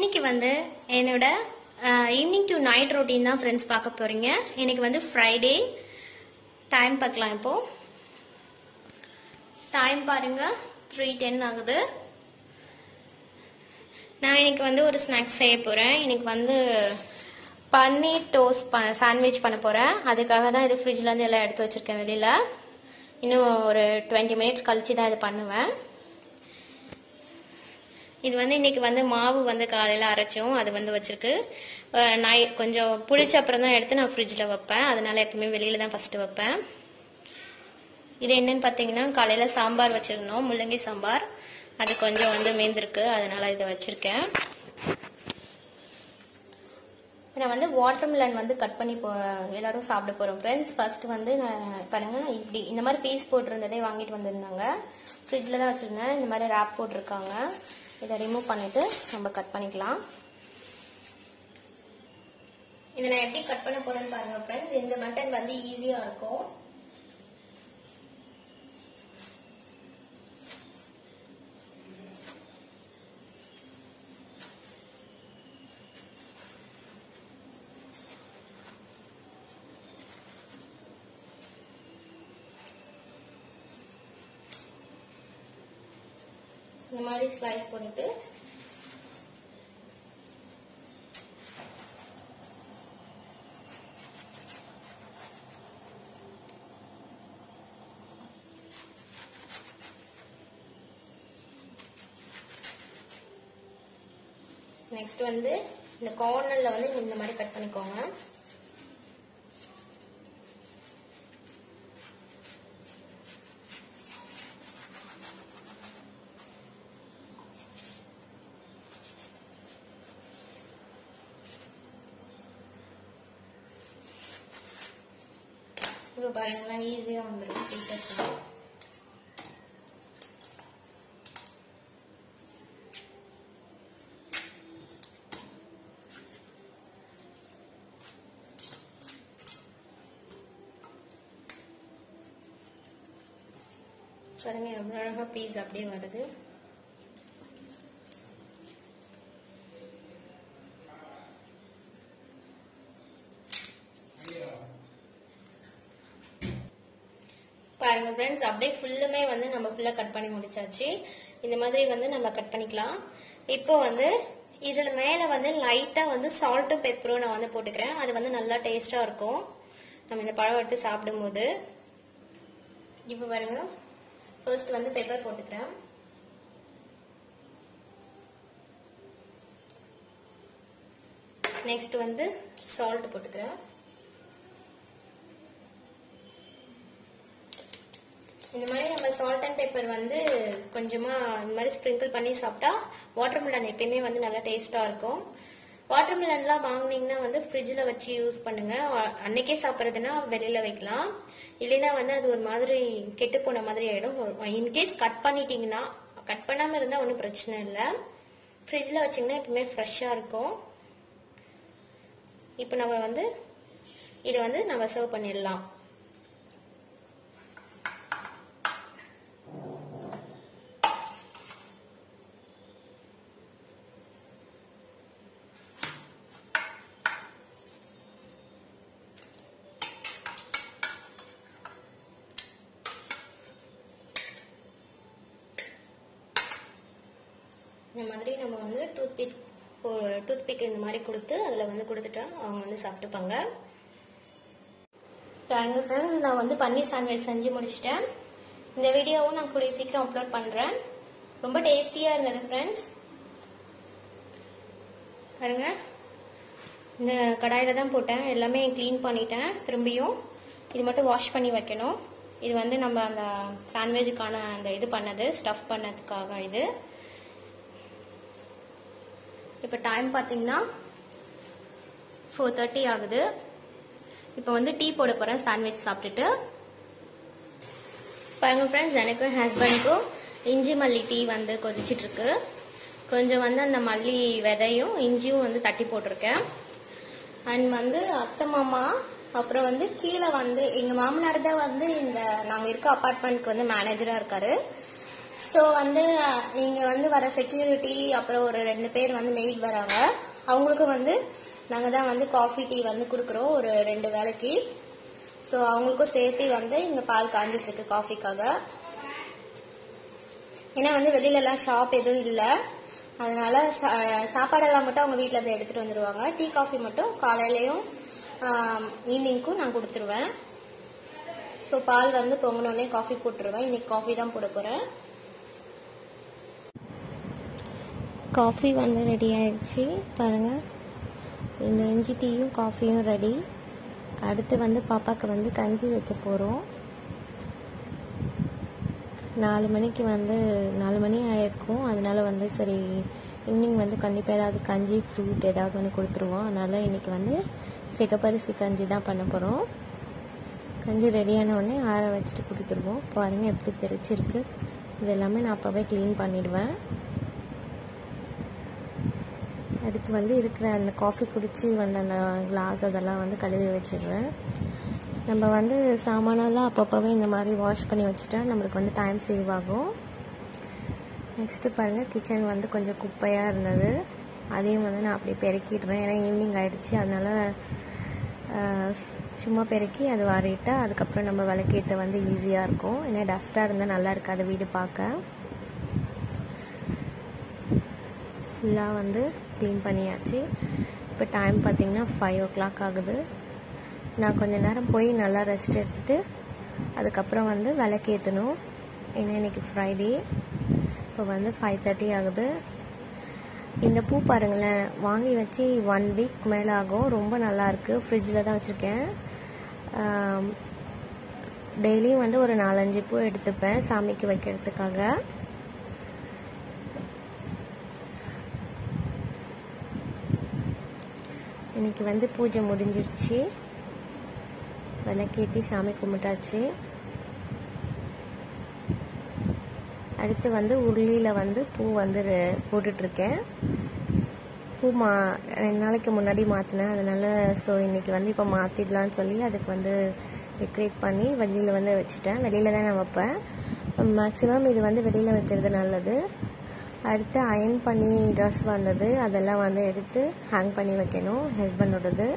இன்னைக்கு வந்து என்னோட ஈவினிங் டு நைட் ரொட்டீன் தான் ஃப்ரெண்ட்ஸ் பார்க்க போறீங்க இன்னைக்கு வந்து ஃப்ரைடே டைம் பார்க்கலாம் இப்போ டைம் பாருங்க த்ரீ டென் ஆகுது நான் இன்னைக்கு வந்து ஒரு ஸ்நாக்ஸ் செய்ய போறேன் இன்னைக்கு வந்து பன்னீர் டோஸ்ட் ப சாண்ட்விச் பண்ண போறேன் அதுக்காக தான் இது ஃப்ரிட்ஜ்ல இருந்து எல்லாம் எடுத்து வச்சிருக்கேன் வெளியில இன்னும் ஒரு டுவெண்ட்டி மினிட்ஸ் கழிச்சு தான் இது பண்ணுவேன் இது வந்து இன்னைக்கு வந்து மாவு வந்து காலையில் அரைச்சோம் அது வந்து வச்சிருக்கு அஹ் நான் கொஞ்சம் புளிச்ச அப்புறம் தான் எடுத்து நான் ஃப்ரிட்ஜில் வைப்பேன் அதனால எப்பவுமே வெளியில தான் ஃபர்ஸ்ட் வைப்பேன் இது என்னன்னு பார்த்தீங்கன்னா காலையில் சாம்பார் வச்சிருந்தோம் முள்ளங்கி சாம்பார் அது கொஞ்சம் வந்து மீந்திருக்கு அதனால இதை வச்சிருக்கேன் நான் வந்து வாட்டர்மெலன் வந்து கட் பண்ணி போ எல்லாரும் சாப்பிட போகிறோம் ஃப்ரெண்ட்ஸ் ஃபர்ஸ்ட் வந்து நான் பாருங்க இப்படி இந்த மாதிரி பீஸ் போட்டிருந்ததே வாங்கிட்டு வந்திருந்தாங்க ஃப்ரிட்ஜில் தான் வச்சுருந்தேன் இந்த மாதிரி ரேப் போட்டிருக்காங்க இதை ரிமூவ் பண்ணிட்டு நம்ம கட் பண்ணிக்கலாம் இதை நான் எப்படி கட் பண்ண போறேன்னு பாருங்க ஃப்ரெண்ட்ஸ் இந்த மெத்தட் வந்து ஈஸியா இருக்கும் இந்த மாதிரி ஸ்லைஸ் பண்ணிட்டு நெக்ஸ்ட் வந்து இந்த கார்னர்ல வந்து இந்த மாதிரி கட் பண்ணிக்கோங்க இப்போ பாருங்களேன் ஈஸியா வந்துடும் பீசஸ் பாருங்க எவ்வளோ அழகா பீஸ் அப்படியே வருது பாருங்க ஃப்ரெண்ட்ஸ் அப்படியே ஃபுல்லுமே வந்து நம்ம ஃபுல்லா கட் பண்ணி முடிச்சாச்சு இந்த மாதிரி வந்து நம்ம கட் பண்ணிக்கலாம் இப்போ வந்து இதுல மேல வந்து லைட்டா வந்து சால்ட்டும் பெப்பரும் நான் வந்து போட்டுக்கிறேன் அது வந்து நல்லா டேஸ்டா இருக்கும் நம்ம இந்த பழம் எடுத்து சாப்பிடும்போது இப்போ பாருங்க ஃபர்ஸ்ட் வந்து பெப்பர் போட்டுக்கிறேன் நெக்ஸ்ட் வந்து சால்ட் போட்டுக்கிறேன் இந்த மாதிரி நம்ம சால்ட் அண்ட் பேப்பர் வந்து கொஞ்சமா இந்த மாதிரி ஸ்ப்ரிங்கிள் பண்ணி சாப்பிட்டா வாட்டர்மெலன் எப்பயுமே வந்து நல்லா டேஸ்டா இருக்கும் வாட்டர்மெலன்லாம் வாங்குனீங்கன்னா வந்து ஃப்ரிட்ஜில் வச்சு யூஸ் பண்ணுங்க அ- அன்னைக்கே சாப்பிட்றதுனா வெளியில வைக்கலாம் இல்லைன்னா வந்து அது ஒரு மாதிரி கெட்டு போன மாதிரி ஆயிடும் இன்கேஸ் கட் பண்ணிட்டீங்கன்னா கட் பண்ணாம இருந்தா ஒன்றும் பிரச்சனை இல்லை ஃப்ரிட்ஜில் வச்சிங்கன்னா எப்பவுமே ஃப்ரெஷ்ஷாக இருக்கும் இப்போ நம்ம வந்து இதை வந்து நம்ம சர்வ் பண்ணிடலாம் இந்த மாதிரி நம்ம வந்து டூத் பிக் டூத் பிக் இந்த மாதிரி கொடுத்து அதில் வந்து கொடுத்துட்டா அவங்க வந்து சாப்பிட்டுப்பாங்க பாருங்க ஃப்ரெண்ட்ஸ் நான் வந்து பன்னீர் சாண்ட்விச் செஞ்சு முடிச்சிட்டேன் இந்த வீடியோவும் நான் கூடிய சீக்கிரம் அப்லோட் பண்ணுறேன் ரொம்ப டேஸ்டியாக இருந்தது ஃப்ரெண்ட்ஸ் பாருங்க இந்த கடாயில் தான் போட்டேன் எல்லாமே க்ளீன் பண்ணிட்டேன் திரும்பியும் இது மட்டும் வாஷ் பண்ணி வைக்கணும் இது வந்து நம்ம அந்த சாண்ட்விச்சுக்கான அந்த இது பண்ணது ஸ்டஃப் பண்ணதுக்காக இது இப்போ டைம் பார்த்தீங்கன்னா ஃபோர் தேர்ட்டி ஆகுது இப்போ வந்து டீ போட போகிறேன் சாண்ட்விச் சாப்பிட்டுட்டு பாருங்க ஃப்ரெண்ட்ஸ் எனக்கும் ஹஸ்பண்டுக்கும் இஞ்சி மல்லி டீ வந்து கொதிச்சிட்டு இருக்கு கொஞ்சம் வந்து அந்த மல்லி விதையும் இஞ்சியும் வந்து தட்டி போட்டிருக்கேன் அண்ட் வந்து அத்தை மாமா அப்புறம் வந்து கீழே வந்து எங்க மாமனார் தான் வந்து இந்த நாங்க இருக்க அபார்ட்மெண்ட்க்கு வந்து மேனேஜரா இருக்காரு ஸோ வந்து இங்கே வந்து வர செக்யூரிட்டி அப்புறம் ஒரு ரெண்டு பேர் வந்து மெய்ட் வராங்க அவங்களுக்கு வந்து நாங்கள் தான் வந்து காஃபி டீ வந்து கொடுக்குறோம் ஒரு ரெண்டு வேலைக்கு ஸோ அவங்களுக்கும் சேர்த்து வந்து இங்கே பால் காஞ்சிட்டு இருக்கு காஃபிக்காக ஏன்னா வந்து வெளியிலலாம் ஷாப் எதுவும் இல்லை அதனால சா- சாப்பாடெல்லாம் மட்டும் அவங்க வீட்டில் இருந்து எடுத்துட்டு வந்துடுவாங்க டீ காஃபி மட்டும் காலையிலையும் ஈவினிங்க்கும் நான் கொடுத்துருவேன் ஸோ பால் வந்து பொங்கினோடனே காஃபி போட்டுருவேன் இன்னைக்கு காஃபி தான் போட போகிறேன் காஃபி வந்து ரெடி ஆயிடுச்சு பாருங்க இந்த இஞ்சி டீயும் காஃபியும் ரெடி அடுத்து வந்து பாப்பாக்கு வந்து கஞ்சி வைக்க போகிறோம் நாலு மணிக்கு வந்து நாலு மணி ஆயிருக்கும் அதனால வந்து சரி ஈவினிங் வந்து கண்டிப்பாக ஏதாவது கஞ்சி ஃப்ரூட் ஏதாவது ஒன்று கொடுத்துருவோம் அதனால இன்னைக்கு வந்து சிகப்பரிசி கஞ்சி தான் பண்ண போகிறோம் கஞ்சி ரெடியான உடனே ஆற வச்சுட்டு கொடுத்துருவோம் பாருங்க எப்படி தெரிச்சிருக்கு இது எல்லாமே நான் அப்போவே க்ளீன் பண்ணிடுவேன் அடுத்து வந்து இருக்கிற அந்த காஃபி குடிச்சு வந்த அந்த கிளாஸ் அதெல்லாம் வந்து கழுவி வச்சிடுறேன் நம்ம வந்து சாமானெல்லாம் அப்பப்போவே இந்த மாதிரி வாஷ் பண்ணி வச்சுட்டா நம்மளுக்கு வந்து டைம் சேவ் ஆகும் நெக்ஸ்ட்டு பாருங்கள் கிச்சன் வந்து கொஞ்சம் குப்பையாக இருந்தது அதையும் வந்து நான் அப்படியே பெருக்கிடுறேன் ஏன்னா ஈவினிங் ஆயிடுச்சு அதனால ஆஹ், சும்மா பெருக்கி அது வாரிட்டா அதுக்கப்புறம் நம்ம விளக்கேற்ற வந்து ஈஸியாக இருக்கும் ஏன்னா டஸ்ட்டாக இருந்தால் நல்லா இருக்காது வீடு பார்க்க ஃபுல்லாக வந்து க்ளீன் பண்ணியாச்சு இப்போ டைம் பார்த்தீங்கன்னா ஃபைவ் ஓ கிளாக் ஆகுது நான் கொஞ்ச நேரம் போய் நல்லா ரெஸ்ட் எடுத்துட்டு அதுக்கப்புறம் வந்து விளக்கேற்றணும் ஏன்னா இன்னைக்கு ஃப்ரைடே இப்போ வந்து ஃபைவ் தேர்ட்டி ஆகுது இந்த பூ பாருங்களேன் வாங்கி வச்சு ஒன் வீக் மேலே ஆகும் ரொம்ப நல்லா இருக்கு ஃப்ரிட்ஜில் தான் வச்சுருக்கேன் டெய்லியும் வந்து ஒரு நாலஞ்சு பூ எடுத்துப்பேன் சாமிக்கு வைக்கிறதுக்காக இன்னைக்கு வந்து பூஜை முடிஞ்சிருச்சு விளக்கேற்றி சாமி கும்பிட்டாச்சு அடுத்து வந்து உருளியில் வந்து பூ வந்து ரெ- போட்டுட்ருக்கேன் பூ மா ரெண்டு நாளைக்கு முன்னாடி மாற்றினேன் அதனால ஸோ இன்னைக்கு வந்து இப்போ மாற்றிடலான்னு சொல்லி அதுக்கு வந்து டெக்கரேட் பண்ணி வெளியில் வந்து வச்சுட்டேன் வெளியில் தான் நான் வைப்பேன் மேக்ஸிமம் இது வந்து வெளியில் வைக்கிறது நல்லது அடுத்து அயன் பண்ணி ட்ரெஸ் வந்தது அதெல்லாம் வந்து எடுத்து ஹேங் பண்ணி வைக்கணும் ஹஸ்பண்டோடது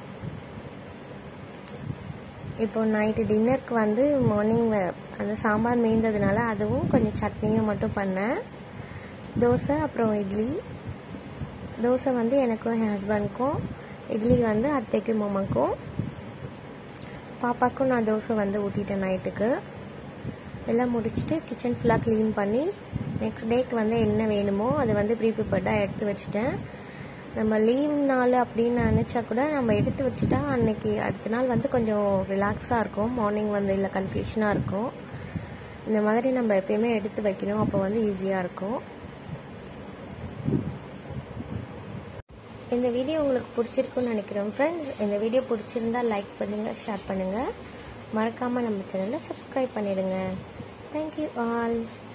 இப்போ நைட்டு டின்னருக்கு வந்து மார்னிங் அந்த சாம்பார் மீந்ததுனால அதுவும் கொஞ்சம் சட்னியும் மட்டும் பண்ணேன் தோசை அப்புறம் இட்லி தோசை வந்து எனக்கும் என் ஹஸ்பண்ட்க்கும் இட்லி வந்து அத்தைக்கும் மாமாக்கும் பாப்பாக்கும் நான் தோசை வந்து ஊட்டிட்டேன் நைட்டுக்கு எல்லாம் முடிச்சுட்டு கிச்சன் ஃபுல்லாக க்ளீன் பண்ணி நெக்ஸ்ட் டேக்கு வந்து என்ன வேணுமோ அதை வந்து ப்ரீ ப்ரிப்பேர்டாக எடுத்து வச்சுட்டேன் நம்ம லீவ் நாள் அப்படின்னு நினச்சா கூட நம்ம எடுத்து வச்சுட்டா அன்னைக்கு அடுத்த நாள் வந்து கொஞ்சம் ரிலாக்ஸாக இருக்கும் மார்னிங் வந்து இல்லை கன்ஃபியூஷனாக இருக்கும் இந்த மாதிரி நம்ம எப்பயுமே எடுத்து வைக்கணும் அப்போ வந்து ஈஸியாக இருக்கும் இந்த வீடியோ உங்களுக்கு பிடிச்சிருக்குன்னு நினைக்கிறேன் ஃப்ரெண்ட்ஸ் இந்த வீடியோ பிடிச்சிருந்தா லைக் பண்ணுங்கள் ஷேர் பண்ணுங்கள் மறக்காமல் நம்ம சேனலை சப்ஸ்கிரைப் பண்ணிடுங்க தேங்க்யூ ஆல்